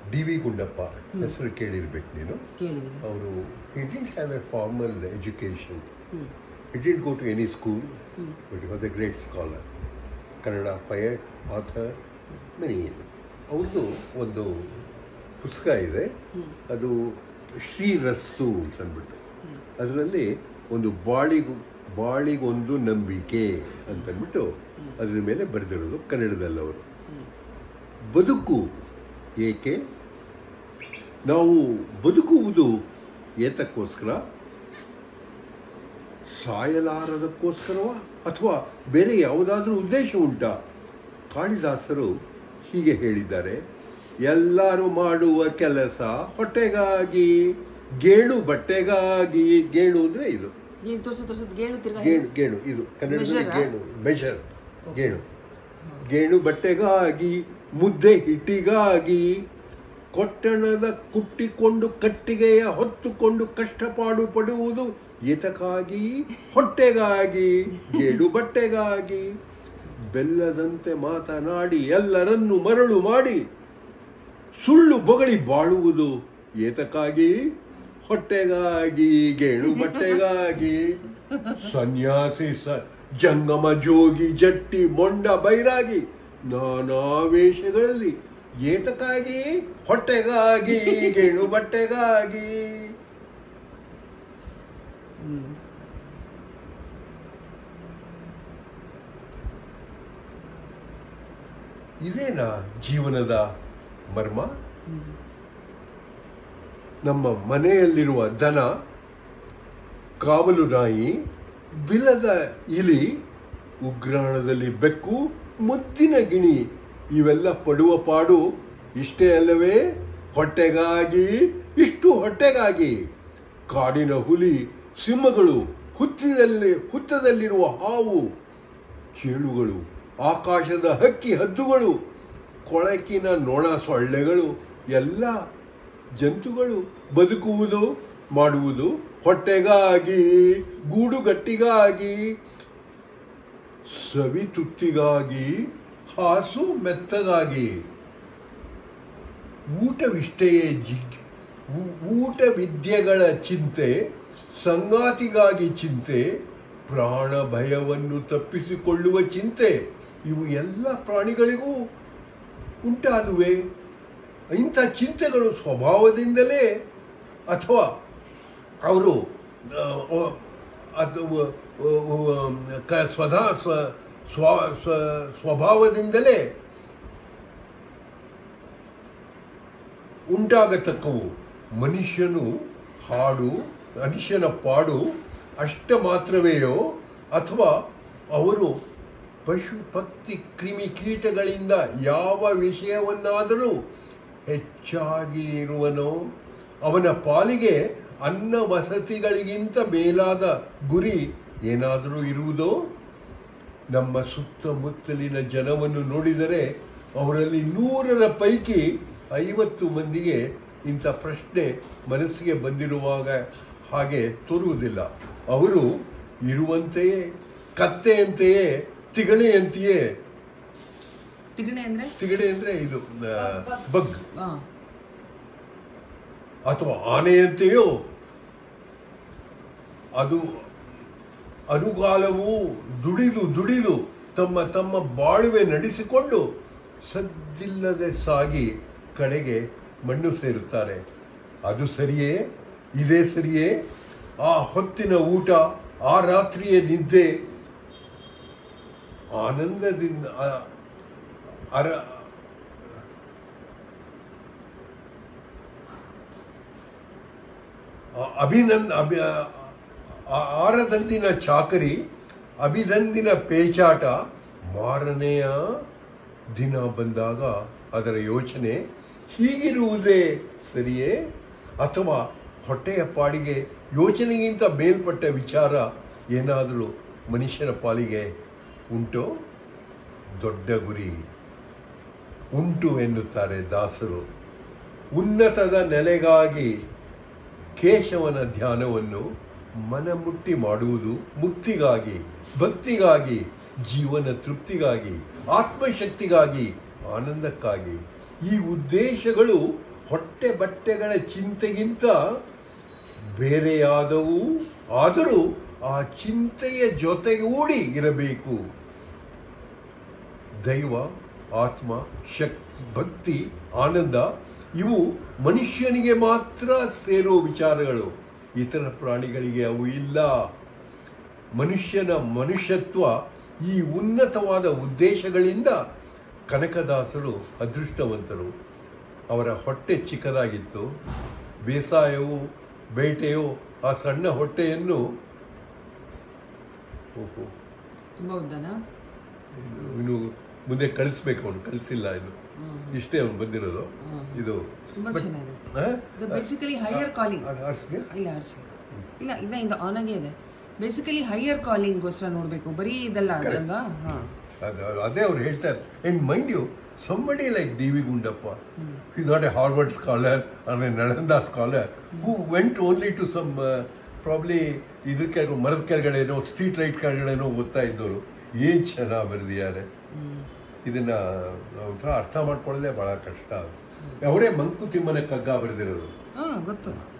D V Gundappa ಹೆಸರು ಕೇಳಿರ್ಬೇಕು ನೀನು ಕೇಳಿದ್ದೀನಿ ಅವರು he didn't have a formal education hmm he didn't go to any school but was a great scholar Kannada poet author many ಇದೆ ಅವ್ರದ್ದು ಒಂದು ಪುಸ್ತಕ ಇದೆ ಅದು ಶ್ರೀರಸ್ತು ಅಂತಂದ್ಬಿಟ್ಟು ಅದರಲ್ಲಿ ಒಂದು ಬಾಳಿಗು ಬಾಳಿಗೊಂದು ನಂಬಿಕೆ ಅಂತಂದ್ಬಿಟ್ಟು ಅದ್ರ ಮೇಲೆ ಬರೆದಿರೋದು ಕನ್ನಡದಲ್ಲಿ ಅವರು ಬದುಕು ಏಕೆ ನಾವು ಬದುಕುವುದು ಏತಕ್ಕೋಸ್ಕರ ಸಾಯಲಾರದಕ್ಕೋಸ್ಕರವ ಅಥವಾ ಬೇರೆ ಯಾವುದಾದ್ರೂ ಉದ್ದೇಶ ಉಂಟಾ ಕಾಳಿದಾಸರು ಹೀಗೆ ಹೇಳಿದ್ದಾರೆ ಎಲ್ಲರೂ ಮಾಡುವ ಕೆಲಸ ಹೊಟ್ಟೆಗಾಗಿ ಗೇಣು ಬಟ್ಟೆಗಾಗಿ ಗೇಣು ಅಂದರೆ ಇದು ಏನು ತೋರ್ಸು ತೋರ್ಸೋದು ಗೇಳು ತಿರ್ಗಾ ಗೇಣು ಗೇಣು ಇದು ಕನ್ನಡದಲ್ಲಿ Measure ಆ? ಗೇಣು ಮೆಷರ್ ಗೇಣು ಗೇಣು ಬಟ್ಟೆಗಾಗಿ ಮುದ್ದೆ ಹಿಟ್ಟಿಗಾಗಿ ಕೊಟ್ಟಣದ ಕುಟ್ಟಿಕೊಂಡು ಕಟ್ಟಿಗೆಯ ಹೊತ್ತುಕೊಂಡು ಕಷ್ಟಪಾಡು ಪಡುವುದು ಏತಕ್ಕಾಗಿ ಹೊಟ್ಟೆಗಾಗಿ ಗೇಡು ಬಟ್ಟೆಗಾಗಿ ಬೆಲ್ಲದಂತೆ ಮಾತನಾಡಿ ಎಲ್ಲರನ್ನು ಮರಳು ಮಾಡಿ ಸುಳ್ಳು ಬೊಗಳಿ ಬಾಳುವುದು ಏತಕ್ಕಾಗಿ ಹೊಟ್ಟೆಗಾಗಿ ಗೇಣು ಬಟ್ಟೆಗಾಗಿ ಸನ್ಯಾಸಿ ಸ ಜಂಗಮ ಜೋಗಿ ಜಟ್ಟಿ ಮೊಂಡ ಬೈರಾಗಿ ನಾನಾ ವೇಷಗಳಲ್ಲಿ ಏತಕ್ಕಾಗಿ ಹೊಟ್ಟೆಗಾಗಿ ಗೇಣು ಬಟ್ಟೆಗಾಗಿ ಹ್ಞೂ ಇದೇನಾ ಜೀವನದ ಮರ್ಮ ನಮ್ಮ ಮನೆಯಲ್ಲಿರುವ ದನ ಕಾವಲು ನಾಯಿ ಬಿಲದ ಇಲಿ ಉಗ್ರಾಣದಲ್ಲಿ ಬೆಕ್ಕು ಮುದ್ದಿನ ಗಿಣಿ ಇವೆಲ್ಲ ಪಡುವ ಪಾಡು ಇಷ್ಟೇ ಅಲ್ಲವೇ ಹೊಟ್ಟೆಗಾಗಿ ಇಷ್ಟು ಹೊಟ್ಟೆಗಾಗಿ ಕಾಡಿನ ಹುಲಿ ಸಿಂಹಗಳು ಹುತ್ತಿದಲ್ಲಿ ಹುತ್ತದಲ್ಲಿರುವ ಹಾವು ಚೇಳುಗಳು ಆಕಾಶದ ಹಕ್ಕಿ ಹದ್ದುಗಳು ಕೊಳಕಿನ ನೊಣ ಸೊಳ್ಳೆಗಳು ಎಲ್ಲ ಜಂತುಗಳು ಬದುಕುವುದು ಮಾಡುವುದು ಹೊಟ್ಟೆಗಾಗಿ ಗೂಡುಗಟ್ಟಿಗಾಗಿ ಸವಿತುತ್ತಿಗಾಗಿ ಹಾಸು ಮೆತ್ತಗಾಗಿ ಊಟವಿಷ್ಟೆಯೇ ಜಿಗ್ ಊ- ಊಟ ವಿದ್ಯೆಗಳ ಚಿಂತೆ ಸಂಗಾತಿಗಾಗಿ ಚಿಂತೆ ಪ್ರಾಣ ಭಯವನ್ನು ತಪ್ಪಿಸಿಕೊಳ್ಳುವ ಚಿಂತೆ ಇವು ಎಲ್ಲ ಪ್ರಾಣಿಗಳಿಗೂ ಉಂಟಾದುವೆ ಇಂಥ ಚಿಂತೆಗಳು ಸ್ವಭಾವದಿಂದಲೇ ಅಥವಾ ಅವರು ಆ, ಆ, ಅಥವಾ ಆ, ಆ, ಕ ಸ್ವಧಾ ಸ್ವ ಸ್ವ ಸ್ವ- ಸ್ವಭಾವದಿಂದಲೇ ಉಂಟಾಗತಕ್ಕವು ಮನುಷ್ಯನು ಹಾಡು ಮನುಷ್ಯನ ಪಾಡು ಅಷ್ಟ ಮಾತ್ರವೆಯೋ ಅಥವಾ ಅವರು ಪಶು ಪಕ್ಷಿ ಕ್ರಿಮಿ ಕೀಟಗಳಿಂದ ಯಾವ ವಿಷಯವನ್ನಾದರೂ ಹೆಚ್ಚಾಗಿ ಇರುವನೋ ಅವನ ಪಾಲಿಗೆ ಅನ್ನ ವಸತಿಗಳಿಗಿಂತ ಮೇಲಾದ ಗುರಿ ಏನಾದರೂ ಇರುವುದೋ ನಮ್ಮ ಸುತ್ತಮುತ್ತಲಿನ ಜನವನ್ನು ನೋಡಿದರೆ ಅವರಲ್ಲಿ ನೂರರ ಪೈಕಿ ಐವತ್ತು ಮಂದಿಗೆ ಇಂಥ ಪ್ರಶ್ನೆ ಮನಸ್ಸಿಗೆ ಬಂದಿರುವಾಗ ಹಾಗೆ ತೋರುವುದಿಲ್ಲ ಅವರು ಇರುವಂತೆಯೇ ಕತ್ತೆಯಂತೆಯೇ ತಿಗಣೆಯಂತೆಯೇ ತಿಗಣೆ ಅಂದರೆ ತಿಗಣೆ ಅಂದರೆ ಇದು ಆ, ಬಗ್ ಹಾಂ ಅಥವಾ ಆನೆಯಂತೆಯೋ ಅದು ಅನುಗಾಲವು ದುಡಿದು ದುಡಿದು ತಮ್ಮ ತಮ್ಮ ಬಾಳುವೆ ನಡೆಸಿಕೊಂಡು ಸದ್ದಿಲ್ಲದೆ ಸಾಗಿ ಕಡೆಗೆ ಮಣ್ಣು ಸೇರುತ್ತಾರೆ ಅದು ಸರಿಯೇ ಇದೇ ಸರಿಯೇ ಆ ಹೊತ್ತಿನ ಊಟ ಆ ರಾತ್ರಿಯ ನಿದ್ದೆ ಆನಂದದಿಂದ ಆ- ಅರ ಆ- ಅಭಿನಂದ ಅಭಿ ಆ- ಆರದಂದಿನ ಚಾಕರಿ ಅಭಿದಂದಿನ ಪೇಚಾಟ ಮಾರನೆಯ ದಿನ ಬಂದಾಗ ಅದರ ಯೋಚನೆ ಹೀಗಿರುವುದೇ ಸರಿಯೇ ಅಥವಾ ಹೊಟ್ಟೆಯ ಪಾಡಿಗೆ ಯೋಚನೆಗಿಂತ ಮೇಲ್ಪಟ್ಟ ವಿಚಾರ ಏನಾದರೂ ಮನುಷ್ಯನ ಪಾಲಿಗೆ ಉಂಟೋ ದೊಡ್ಡ ಗುರಿ ಉಂಟು ಎನ್ನುತ್ತಾರೆ ದಾಸರು ಉನ್ನತದ ನೆಲೆಗಾಗಿ ಕೇಶವನ ಧ್ಯಾನವನ್ನು ಮನಮುಟ್ಟಿ ಮಾಡುವುದು ಮುಕ್ತಿಗಾಗಿ ಭಕ್ತಿಗಾಗಿ ಜೀವನ ತೃಪ್ತಿಗಾಗಿ ಆತ್ಮಶಕ್ತಿಗಾಗಿ ಆನಂದಕ್ಕಾಗಿ ಈ ಉದ್ದೇಶಗಳು ಹೊಟ್ಟೆ ಬಟ್ಟೆಗಳ ಚಿಂತೆಗಿಂತ ಬೇರೆಯಾದವು ಆದರೂ ಆ ಚಿಂತೆಯ ಜೊತೆಗೂಡಿ ಇರಬೇಕು ದೈವ ಆತ್ಮ ಶಕ್ತಿ ಭಕ್ತಿ ಆನಂದ ಇವು ಮನುಷ್ಯನಿಗೆ ಮಾತ್ರ ಸೇರೋ ವಿಚಾರಗಳು ಇತರ ಪ್ರಾಣಿಗಳಿಗೆ ಅವು ಇಲ್ಲ ಮನುಷ್ಯನ ಮನುಷ್ಯತ್ವ ಈ ಉನ್ನತವಾದ ಉದ್ದೇಶಗಳಿಂದ ಕನಕದಾಸರು ಅದೃಷ್ಟವಂತರು ಅವರ ಹೊಟ್ಟೆ ಚಿಕ್ಕದಾಗಿತ್ತು ಬೇಸಾಯವು ಬೇಟೆಯು ಆ ಸಣ್ಣ ಹೊಟ್ಟೆಯನ್ನು ಓಹೋ ತುಂಬಾ ಉದ್ದನಾ ಇನ್ನು- ಇನ್ನು ಮುಂದೆ ಕಳಿಸ್ಬೇಕು ಅವನು ಕಳಿಸಿಲ್ಲ ಇನ್ನು ಇಷ್ಟೇ ಅವನು ಬಂದಿರೋದು ಇದು ತುಂಬಾ But- ಚೆನ್ನಾಗಿದೆ ಆ? ಬೇಸಿಕಲಿ ಹೈಯರ್ ಕಾಲಿಂಗ್ ಆ- ಆರ್ಸ್ಗೆ? ಇಲ್ಲ ಆರ್ಸಿ ಇಲ್ಲ ಇನ್ನ ಇಂದ ಆನ್ ಆಗೇ ಇದೆ ಬೇಸಿಕಲಿ ಹೈಯರ್ ಕಾಲಿಂಗ್ಗೋಸ್ಕರ ನೋಡ್ಬೇಕು ಬರೀ ಇದೆಲ್ಲ ಅಲ್ವಾ ಹಾ ಅದು- ಅದೇ ಅವ್ರು ಹೇಳ್ತಾರೆ and mind you somebody like D V Gundappa is not a Harvard scholar or a Nalanda scholar who went only to some probably ಇದ್ರ ಕೆಳಗೆ ಮರದ ಕೆಳಗಡೆನೋ ಸ್ಟ್ರೀಟ್ ಲೈಟ್ ಕೆಳಗಡೆನೋ ಓದ್ತಾ ಇದ್ದವರು ಏನು ಚೆನ್ನಾಗಿ ಬರೆದಿದ್ದಾರೆ ಇದನ್ನ ಒಂಥರ ಅರ್ಥ ಮಾಡ್ಕೊಳ್ಳೋದೇ ಬಹಳ ಕಷ್ಟ ಅವರೇ ಮಂಕುತಿಮ್ಮನ ಕಗ್ಗ ಬರೆದಿರೋದು ಹಾ ಗೊತ್ತು